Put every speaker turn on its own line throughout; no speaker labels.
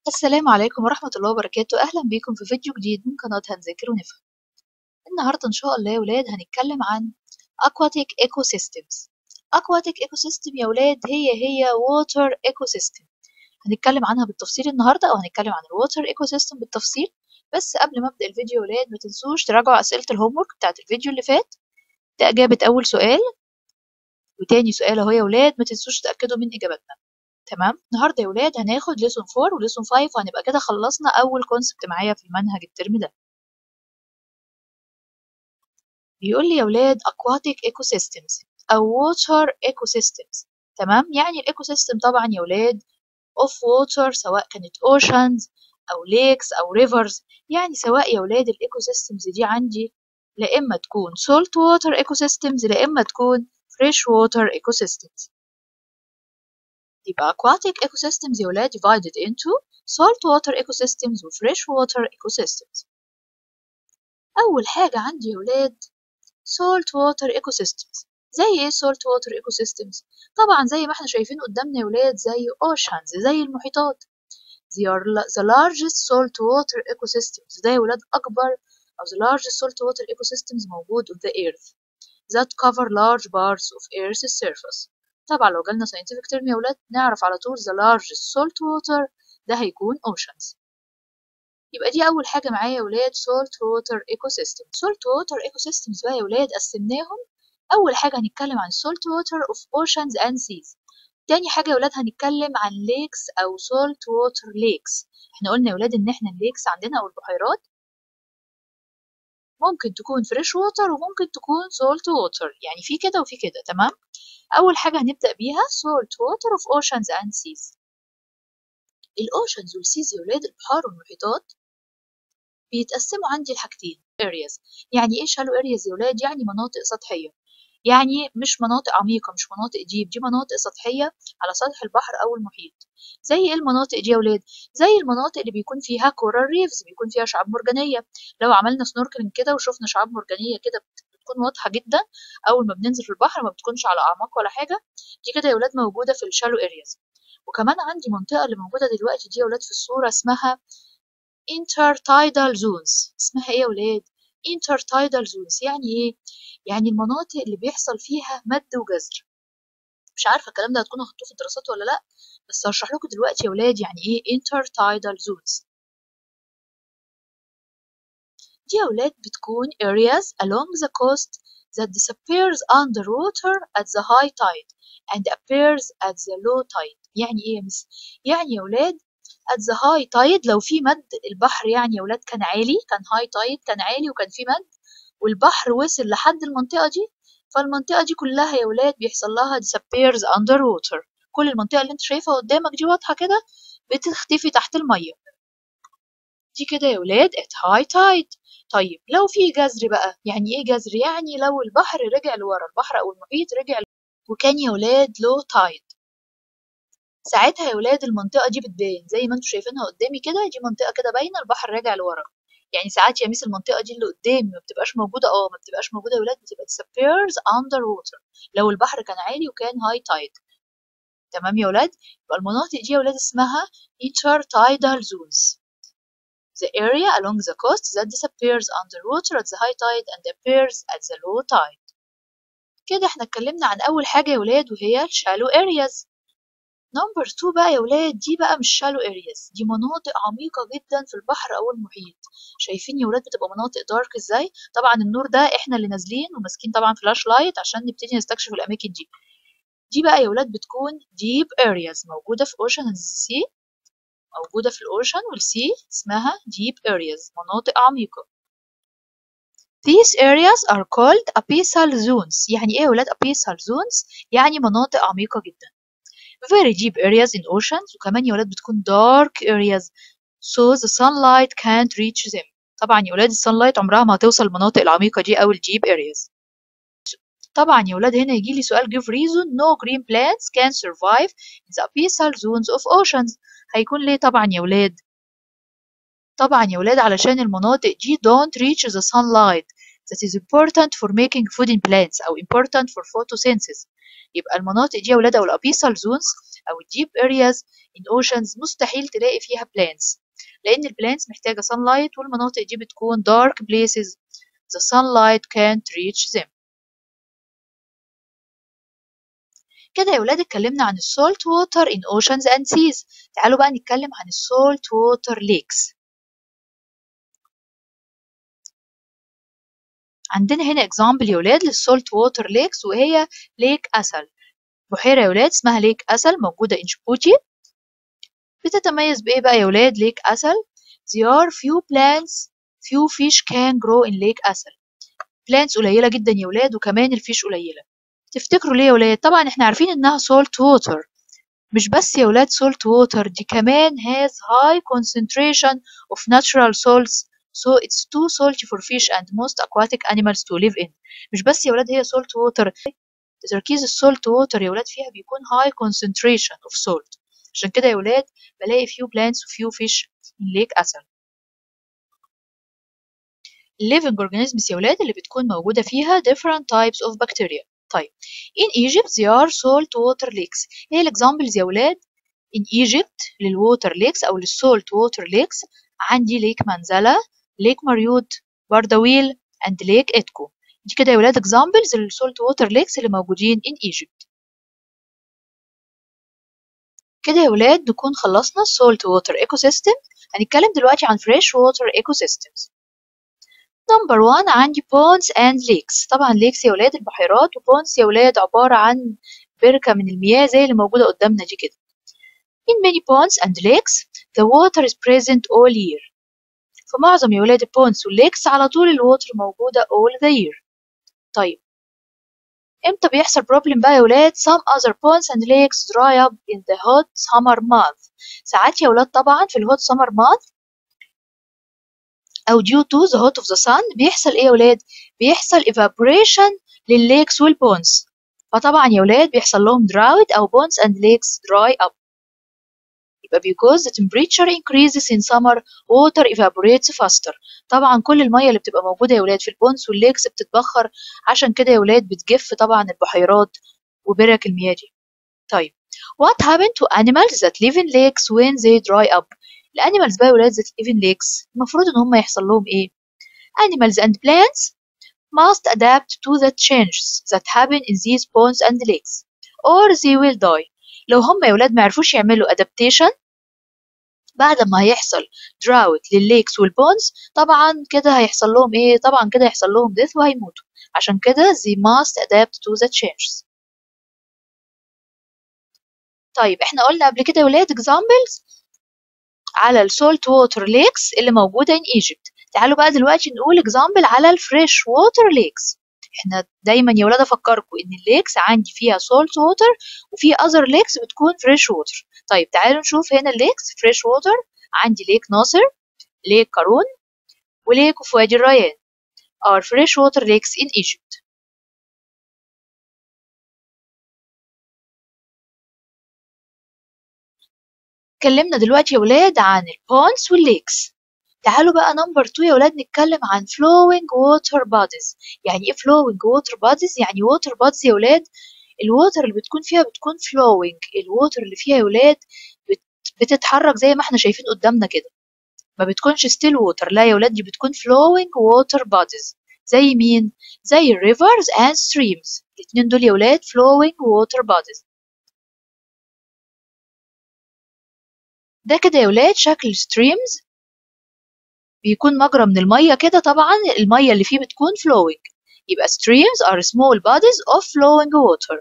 السلام عليكم ورحمة الله وبركاته أهلا بكم في فيديو جديد من قناة هنذاكر ونفهم النهاردة إن شاء الله يا ولاد هنتكلم عن Aquatic Ecosystems Aquatic Ecosystem يا ولاد هي هي Water Ecosystem هنتكلم عنها بالتفصيل النهاردة أو هنتكلم عن الووتر Ecosystem بالتفصيل بس قبل ما أبدأ الفيديو يا ولاد ما تنسوش تراجعوا أسئلة الهومورك بتاعت الفيديو اللي فات ده إجابة أول سؤال وتاني سؤال أهو يا ولاد ما تنسوش تأكدوا من إجابتنا تمام النهارده يا ولاد هناخد ليسون 4 وليسون 5 وهنبقى كده خلصنا اول كونسبت معايا في المنهج الترم ده بيقول لي يا ولاد aquatic ecosystems او water ecosystems تمام يعني الايكو سيستم طبعا يا ولاد of water سواء كانت oceans او lakes او rivers يعني سواء يا ولاد الايكو سيستمز دي عندي لا اما تكون salt water ecosystems لا اما تكون fresh water ecosystems يبقى aquatic ecosystems يا ولاد divided into salt water ecosystems و fresh water ecosystems أول حاجة عندي يا ولاد salt water ecosystems زي ايه salt water ecosystems طبعا زي ما احنا شايفين قدامنا يا ولاد زي oceans زي المحيطات they are the largest salt water ecosystems ده يا ولاد أكبر أو the largest salt water ecosystems موجود on the earth that cover large parts of earth's surface طبعا لو جالنا scientific term يا ولاد نعرف على طول the largest salt water ده هيكون oceans يبقى دي أول حاجة معايا يا ولاد salt water ecosystem salt water ecosystems بقى يا ولاد قسمناهم أول حاجة هنتكلم عن salt water of oceans and seas تاني حاجة يا ولاد هنتكلم عن lakes أو salt water lakes احنا قلنا يا ولاد إن احنا الليكس عندنا أو البحيرات ممكن تكون فريش ووتر وممكن تكون سولت ووتر يعني في كده وفي كده تمام أول حاجة هنبدأ بيها salt water of oceans and seas الأوشنز والسيز يا ولاد البحار والمحيطات بيتقسموا عندي لحاجتين areas يعني إيه shallow areas يا ولاد يعني مناطق سطحية يعني مش مناطق عميقة مش مناطق ديب دي مناطق سطحية على سطح البحر أو المحيط زي إيه المناطق دي يا ولاد زي المناطق اللي بيكون فيها كورال ريفز بيكون فيها شعاب مرجانية لو عملنا سنوركلينج كده وشفنا شعاب مرجانية كده بتكون واضحة جدا أول ما بننزل في البحر ما بتكونش على أعماق ولا حاجة دي كده يا ولاد موجودة في الشالو أرياز وكمان عندي منطقة اللي موجودة دلوقتي دي يا ولاد في الصورة اسمها intertidal zones اسمها ايه يا ولاد intertidal zones يعني ايه يعني المناطق اللي بيحصل فيها مد وجزر مش عارفة الكلام ده هتكونوا خدتوه في الدراسات ولا لأ بس هشرح لكم دلوقتي يا ولاد يعني ايه intertidal zones دي يا ولاد بتكون areas along the coast that disappears underwater at the high tide and appears at the low tide يعني ايه يا مس يعني يا ولاد at the high tide لو في مد البحر يعني يا ولاد كان عالي كان high tide كان عالي وكان في مد والبحر وصل لحد المنطقة دي فالمنطقة دي كلها يا ولاد بيحصل لها disappears underwater كل المنطقة اللي انت شايفها قدامك دي واضحة كده بتختفي تحت المية دي كده يا ولاد at high tide طيب لو في جزر بقى يعني ايه جزر يعني لو البحر رجع لورا البحر او المحيط رجع وكان يا ولاد low tide ساعتها يا ولاد المنطقة دي بتبان زي ما انتم شايفينها قدامي كده دي منطقة كده باينة البحر راجع لورا يعني ساعات يا ميس المنطقة دي اللي قدامي ما بتبقاش موجودة اه ما بتبقاش موجودة يا ولاد بتبقى disappears under water لو البحر كان عالي وكان high tide تمام يا ولاد يبقى المناطق دي يا ولاد اسمها intertidal zones the area along the coast that disappears underwater at the high tide and appears at the low tide كده احنا اتكلمنا عن أول حاجة يا ولاد وهي shallow areas نمبر 2 بقى يا ولاد دي بقى مش shallow areas دي مناطق عميقة جدا في البحر أو المحيط شايفين يا ولاد بتبقى مناطق دارك ازاي طبعا النور ده احنا اللي نازلين وماسكين طبعا فلاش لايت عشان نبتدي نستكشف الأماكن دي دي بقى يا ولاد بتكون deep areas موجودة في ocean and sea موجودة في الأوشن والسي اسمها deep areas مناطق عميقة These areas are called abyssal zones يعني ايه يا ولاد abyssal zones يعني مناطق عميقة جدا very deep areas in oceans وكمان يا ولاد بتكون dark areas so the sunlight can't reach them طبعا يا ولاد السانلايت عمرها ما هتوصل المناطق العميقة دي أو الجيب areas طبعا يا ولاد هنا يجي لي سؤال give reason no green plants can survive in the abyssal zones of oceans هيكون ليه طبعا يا ولاد طبعا يا ولاد علشان المناطق دي don't reach the sunlight that is important for making food in plants أو important for photosynthesis يبقى المناطق دي يا ولاد أو الأبيسال زونز أو deep areas in oceans مستحيل تلاقي فيها plants لأن البلانتس محتاجة sunlight والمناطق دي بتكون dark places the sunlight can't reach them كده يا ولاد اتكلمنا عن السولت ووتر in oceans and seas تعالوا بقى نتكلم عن السولت ووتر lakes عندنا هنا example يا ولاد للسولت ووتر ليكس وهي ليك أسل بحيرة يا ولاد اسمها ليك أسل موجودة in جيبوتي بتتميز بإيه بقى يا ولاد ليك أسل there are few plants few fish can grow in lake أسل plants قليلة جدا يا ولاد وكمان الفيش قليلة تفتكروا ليه يا ولاد طبعا احنا عارفين انها salt water مش بس يا ولاد salt water دي كمان has high concentration of natural salts so it's too salty for fish and most aquatic animals to live in مش بس يا ولاد هي salt water تركيز السولت ووتر يا ولاد فيها بيكون high concentration of salt عشان كده يا ولاد بلاقي few plants و few fish in lake أسل living organisms يا ولاد اللي بتكون موجودة فيها different types of bacteria طيب in Egypt there are salt water lakes ايه الاكزامبلز يا ولاد in Egypt للووتر ليكس او للسولت ووتر ليكس عندي ليك منزلة ليك مريوط باردويل and ليك اتكو دي كده يا ولاد examples للسولت ووتر ليكس اللي موجودين in Egypt كده يا ولاد نكون خلصنا السولت ووتر ايكو سيستم هنتكلم دلوقتي عن فريش ووتر ايكو سيستمز نمبر 1 عندي ponds and lakes طبعا lakes يا ولاد البحيرات وبونز يا ولاد عبارة عن بركة من المياه زي اللي موجودة قدامنا دي كده In many ponds and lakes the water is present all year في معظم يا ولاد البونز والليكس على طول الووتر موجودة all the year طيب امتى بيحصل problem بقى يا ولاد some other ponds and lakes dry up in the hot summer month ساعات يا ولاد طبعا في الهوت summer month أو due to the hot of the sun بيحصل إيه يا ولاد؟ بيحصل evaporation للليكس والبونز فطبعا يا ولاد بيحصل لهم drought أو ponds and lakes dry up يبقى because the temperature increases in summer water evaporates faster طبعا كل المية اللي بتبقى موجودة يا ولاد في البونز والليكس بتتبخر عشان كده يا ولاد بتجف طبعا البحيرات وبرك المياه دي طيب what happened to animals that live in lakes when they dry up الانيمالز بقى يا ولاد that live in lakes المفروض ان هم يحصل لهم ايه animals and plants must adapt to the changes that happen in these ponds and lakes or they will die لو هم يا ولاد ما عرفوش يعملوا adaptation بعد ما هيحصل drought للليكس والبونز طبعا كده هيحصل لهم ايه طبعا كده هيحصل لهم death وهيموتوا عشان كده they must adapt to the changes طيب احنا قلنا قبل كده يا ولاد examples على السولت ووتر ليكس اللي موجودة in Egypt تعالوا بقى دلوقتي نقول example على الفريش ووتر ليكس احنا دايما يا ولاد افكركم ان الليكس عندي فيها سولت ووتر وفي اذر ليكس بتكون فريش ووتر طيب تعالوا نشوف هنا الليكس فريش ووتر عندي ليك ناصر ليك قارون وليك في وادي الريان are fresh water lakes in Egypt اتكلمنا دلوقتي يا ولاد عن البونز والليكس تعالوا بقى نمبر 2 يا ولاد نتكلم عن flowing water bodies يعني ايه flowing water bodies يعني water bodies يا ولاد الووتر اللي بتكون فيها بتكون flowing الووتر اللي فيها يا ولاد بت... بتتحرك زي ما احنا شايفين قدامنا كده ما بتكونش still water لا يا ولاد دي بتكون flowing water bodies زي مين زي rivers and streams الاتنين دول يا ولاد flowing water bodies ده كده يا ولاد شكل streams بيكون مجرى من المية كده طبعا المية اللي فيه بتكون flowing يبقى streams are small bodies of flowing water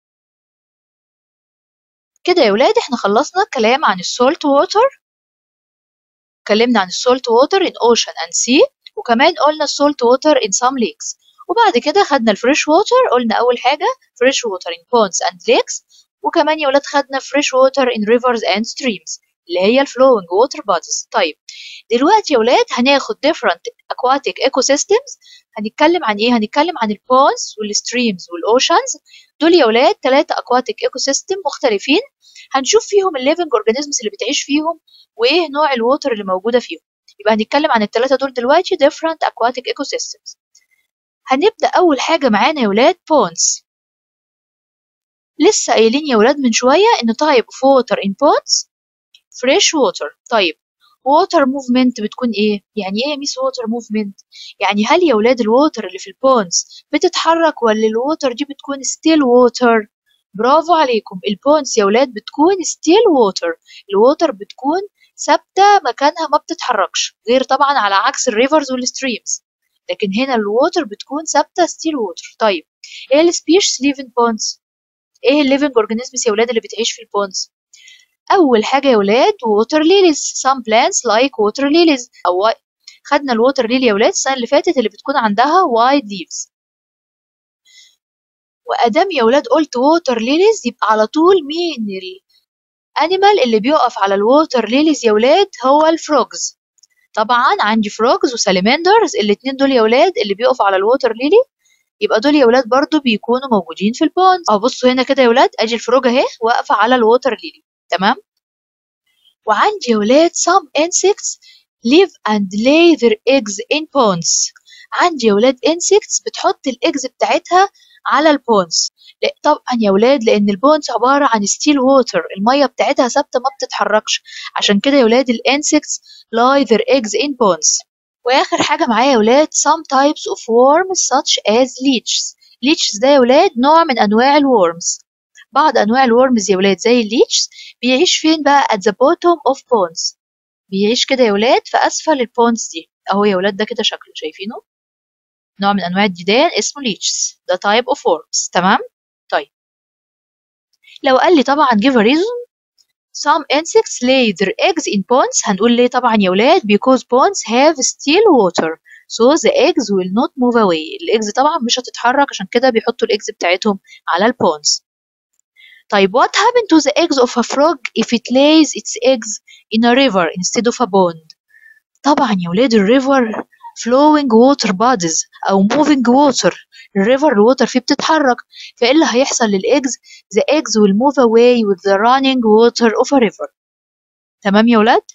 كده يا ولاد احنا خلصنا الكلام عن السولت ووتر اتكلمنا عن السولت ووتر in ocean and sea وكمان قلنا السولت ووتر in some lakes وبعد كده خدنا الفريش ووتر قلنا أول حاجة فريش ووتر in ponds and lakes وكمان يا ولاد خدنا فريش ووتر in rivers and streams اللي هي الفلوينج ووتر بوديز طيب دلوقتي يا ولاد هناخد different aquatic ecosystems هنتكلم عن ايه هنتكلم عن البونز والستريمز والاوشنز دول يا ولاد ثلاثة aquatic ecosystem مختلفين هنشوف فيهم الليفنج اورجانيزمز اللي بتعيش فيهم وايه نوع الووتر اللي موجودة فيهم يبقى هنتكلم عن الثلاثة دول دلوقتي different aquatic ecosystems هنبدأ أول حاجة معانا يا ولاد ponds لسه قايلين يا ولاد من شوية إن type of water in ponds fresh water طيب water movement بتكون إيه؟ يعني إيه يا ميس water movement؟ يعني هل يا ولاد الووتر اللي في البونز بتتحرك ولا الووتر دي بتكون still water؟ برافو عليكم البونز يا ولاد بتكون still water الووتر بتكون ثابتة مكانها ما بتتحركش غير طبعا على عكس الريفرز والستريمز لكن هنا الووتر بتكون ثابتة still water طيب ايه السبيشز live in ponds؟ ايه الليفنج اورجانيزمز يا ولاد اللي بتعيش في البونز اول حاجه يا ولاد ووتر ليليز some plants like water lilies او خدنا الووتر ليلي يا ولاد السنه اللي فاتت اللي بتكون عندها وايد leaves وادام يا ولاد قلت ووتر ليليز يبقى على طول مين الانيمال اللي بيقف على الووتر ليليز يا ولاد هو الفروجز طبعا عندي فروجز وساليمندرز الاتنين دول يا ولاد اللي بيقفوا على الووتر ليلي يبقى دول يا ولاد برضو بيكونوا موجودين في البوند اهو بصوا هنا كده يا ولاد ادي الفروج اهي واقفه على الووتر ليلي تمام وعندي يا ولاد some insects live and lay their eggs in ponds عندي يا ولاد insects بتحط الاجز بتاعتها على البونز لا طبعا يا ولاد لان البونز عباره عن ستيل ووتر الميه بتاعتها ثابته ما بتتحركش عشان كده يا ولاد الانسكتس lie their eggs in ponds واخر حاجه معايا يا ولاد some types of worms such as leeches leeches ده يا ولاد نوع من انواع الورمز بعض انواع الورمز يا ولاد زي الليتشز بيعيش فين بقى at the bottom of ponds بيعيش كده يا ولاد في اسفل البونز دي اهو يا ولاد ده كده شكله شايفينه نوع من انواع الديدان اسمه leeches ده type of worms تمام طيب لو قال لي طبعا give a reason some insects lay their eggs in ponds هنقول ليه طبعا يا ولاد because ponds have still water so the eggs will not move away الاجز طبعا مش هتتحرك عشان كده بيحطوا الاجز بتاعتهم على البونز طيب what happened to the eggs of a frog if it lays its eggs in a river instead of a pond طبعا يا ولاد الريفر flowing water bodies او moving water الريفر الووتر فيه بتتحرك فايه اللي هيحصل للاجز the eggs will move away with the running water of a river تمام يا ولاد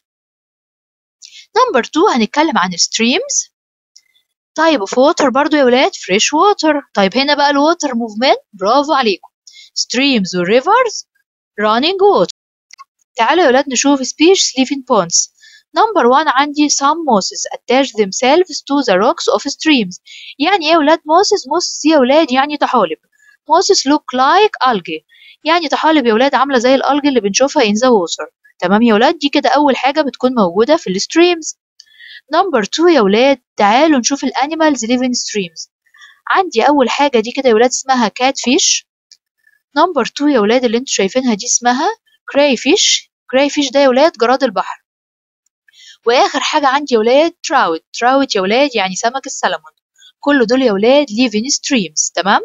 نمبر 2 هنتكلم عن streams type of water برضو يا ولاد fresh water طيب هنا بقى الووتر movement برافو عليكم streams و rivers running water تعالوا يا ولاد نشوف species live in ponds نمبر 1 عندي some mosses attach themselves to the rocks of streams يعني ايه يا ولاد mosses mosses يا ولاد يعني طحالب mosses look like algae يعني طحالب يا ولاد عامله زي الالجي اللي بنشوفها in the water تمام يا ولاد دي كده اول حاجه بتكون موجوده في الستريمز نمبر 2 يا ولاد تعالوا نشوف الانيمالز live in streams عندي اول حاجه دي كده يا ولاد اسمها كات فيش نمبر 2 يا ولاد اللي انتوا شايفينها دي اسمها كراي فيش كراي فيش ده يا ولاد جراد البحر واخر حاجه عندي يا ولاد تراوت تراوت يا ولاد يعني سمك السلمون كل دول يا ولاد live in streams تمام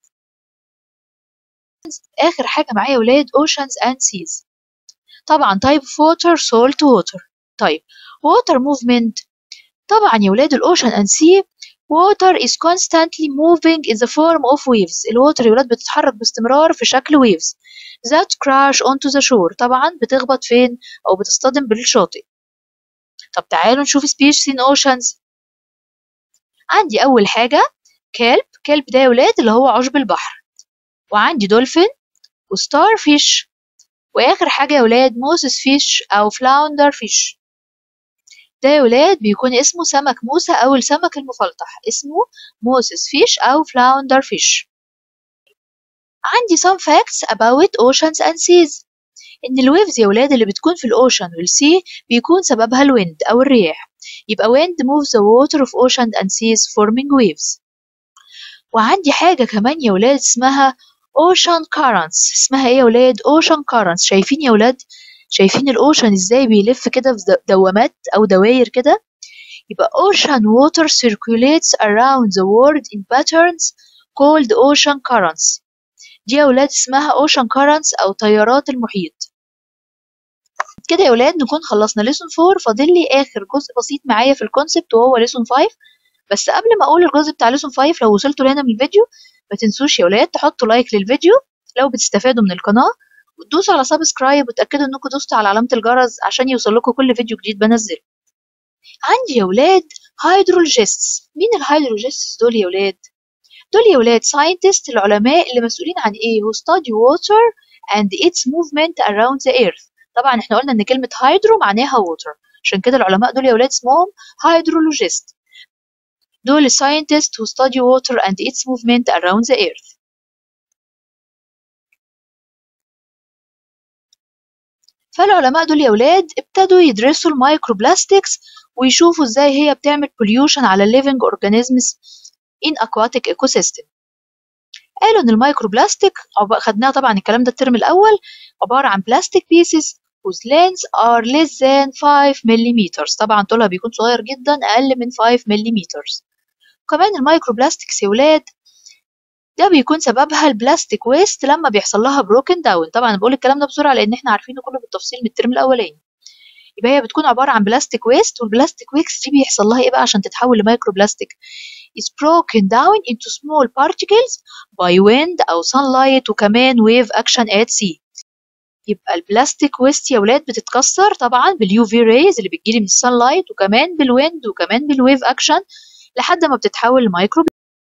اخر حاجه معايا يا ولاد oceans and seas طبعا type of water salt water طيب water movement طبعا يا ولاد الاوشن and sea water is constantly moving in the form of waves الووتر يا ولاد بتتحرك باستمرار في شكل waves that crash onto the shore طبعا بتخبط فين او بتصطدم بالشاطئ طب تعالوا نشوف species in oceans عندي اول حاجه كلب كلب ده يا ولاد اللي هو عشب البحر وعندي دولفين وستار فيش واخر حاجه يا ولاد موسس فيش او فلاوندر فيش ده يا ولاد بيكون اسمه سمك موسى او السمك المفلطح اسمه موسس فيش او فلاوندر فيش عندي some facts about oceans and seas ان الويفز يا ولاد اللي بتكون في الاوشن والسي بيكون سببها الويند او الرياح يبقى wind moves the water of ocean and seas forming waves وعندي حاجة كمان يا ولاد اسمها ocean currents اسمها ايه يا ولاد ocean currents شايفين يا ولاد شايفين الاوشن ازاي بيلف كده في دوامات او دواير كده يبقى ocean water circulates around the world in patterns called ocean currents دي يا ولاد اسمها ocean currents او تيارات المحيط كده يا ولاد نكون خلصنا ليسون 4 فاضل لي اخر جزء بسيط معايا في الكونسبت وهو ليسون 5 بس قبل ما اقول الجزء بتاع ليسون 5 لو وصلتوا لهنا من الفيديو ما تنسوش يا ولاد تحطوا لايك للفيديو لو بتستفادوا من القناه وتدوسوا على سبسكرايب وتاكدوا انكم دوستوا على علامه الجرس عشان يوصل لكم كل فيديو جديد بنزله عندي يا ولاد هيدرولوجيستس مين الهيدرولوجيستس دول يا ولاد دول يا ولاد scientists العلماء اللي مسؤولين عن ايه who study water and its movement around the earth طبعا احنا قلنا ان كلمة hydro معناها water عشان كده العلماء دول يا ولاد اسمهم hydrologist دول scientists who study water and its movement around the earth فالعلماء دول يا ولاد ابتدوا يدرسوا المايكروبلاستكس ويشوفوا ازاي هي بتعمل pollution على living organisms in aquatic ecosystem قالوا ان المايكروبلاستيك خدناها طبعا الكلام ده الترم الاول عباره عن بلاستيك pieces whose lengths are less than 5 millimeters طبعا طولها بيكون صغير جدا اقل من 5 millimeters كمان المايكروبلاستكس يا ولاد ده بيكون سببها البلاستيك ويست لما بيحصل لها بروكن داون طبعا بقول الكلام ده بسرعه لان احنا عارفينه كله بالتفصيل من الترم الاولاني يبقى هي بتكون عباره عن بلاستيك ويست والبلاستيك ويست دي بيحصل لها ايه بقى عشان تتحول لمايكرو بلاستيك is broken down into small particles by wind او sunlight وكمان wave action at sea يبقى البلاستيك ويست يا ولاد بتتكسر طبعا باليو في ريز اللي بتجيلي من السانلايت وكمان بالويند وكمان بالويف اكشن لحد ما بتتحول لمايكرو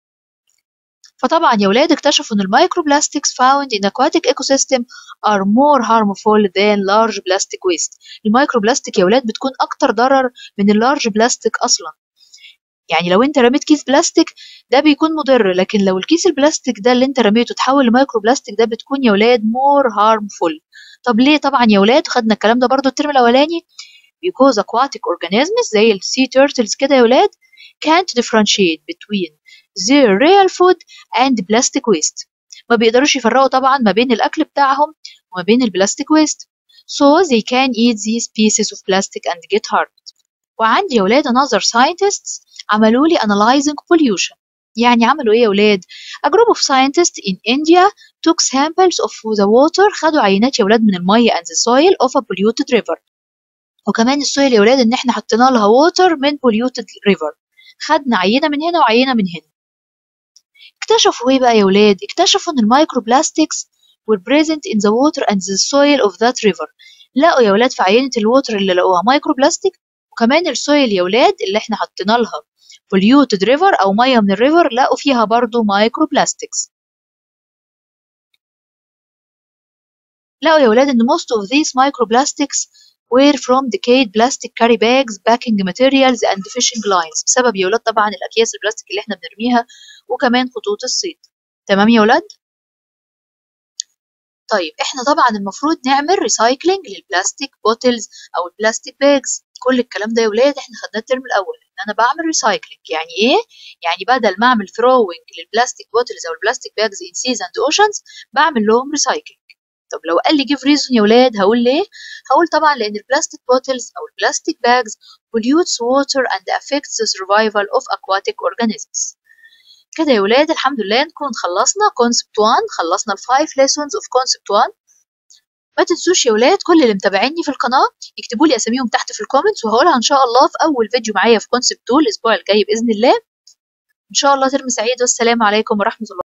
فطبعا يا ولاد اكتشفوا ان المايكروبلاستكس found in aquatic ecosystem are more harmful than large plastic waste المايكروبلاستيك يا ولاد بتكون اكتر ضرر من اللارج بلاستيك اصلا يعني لو انت رميت كيس بلاستيك ده بيكون مضر لكن لو الكيس البلاستيك ده اللي انت رميته تحول لمايكرو بلاستيك ده بتكون يا ولاد more harmful طب ليه طبعا يا ولاد خدنا الكلام ده برضو الترم الاولاني because aquatic organisms زي السي turtles كده يا ولاد can't differentiate between their real food and plastic waste ما بيقدروش يفرقوا طبعا ما بين الاكل بتاعهم وما بين البلاستيك waste so they can eat these pieces of plastic and get harmed وعندي يا ولاد another scientists عملوا لي analyzing pollution يعني عملوا ايه يا ولاد a group of scientists in India took samples of the water خدوا عينات يا ولاد من المية and the soil of a polluted river وكمان السويل يا ولاد ان احنا حطينا لها water من polluted river خدنا عينة من هنا وعينة من هنا اكتشفوا ايه بقى يا ولاد اكتشفوا ان المايكروبلاستكس were present in the water and the soil of that river لقوا يا ولاد في عينة الووتر اللي لقوها مايكروبلاستيك وكمان السويل يا ولاد اللي احنا حطينا لها polluted river او ميه من الريفر لقوا فيها برضو مايكروبلاستكس لقوا يا ولاد ان most of these microplastics were from decayed plastic carry bags, packing materials and fishing lines بسبب يا ولاد طبعا الاكياس البلاستيك اللي احنا بنرميها وكمان خطوط الصيد تمام يا ولاد طيب احنا طبعا المفروض نعمل ريسايكلينج للبلاستيك بوتلز او البلاستيك باجز كل الكلام ده يا ولاد احنا خدناه الترم الاول ان انا بعمل ريسايكلينج يعني ايه يعني بدل ما اعمل ثروينج للبلاستيك بوتلز او البلاستيك باجز ان سيز اند اوشنز بعمل لهم ريسايكلينج طب لو قال لي جيف ريزون يا ولاد هقول ليه هقول طبعا لان البلاستيك بوتلز او البلاستيك باجز pollutes water and affects the survival of aquatic organisms كده يا ولاد الحمد لله نكون خلصنا concept 1 خلصنا ال 5 lessons of concept 1 ما تنسوش يا ولاد كل اللي متابعيني في القناة يكتبوا لي أساميهم تحت في الكومنتس وهقولها إن شاء الله في أول فيديو معايا في concept 2 الأسبوع الجاي بإذن الله إن شاء الله ترم سعيد والسلام عليكم ورحمة الله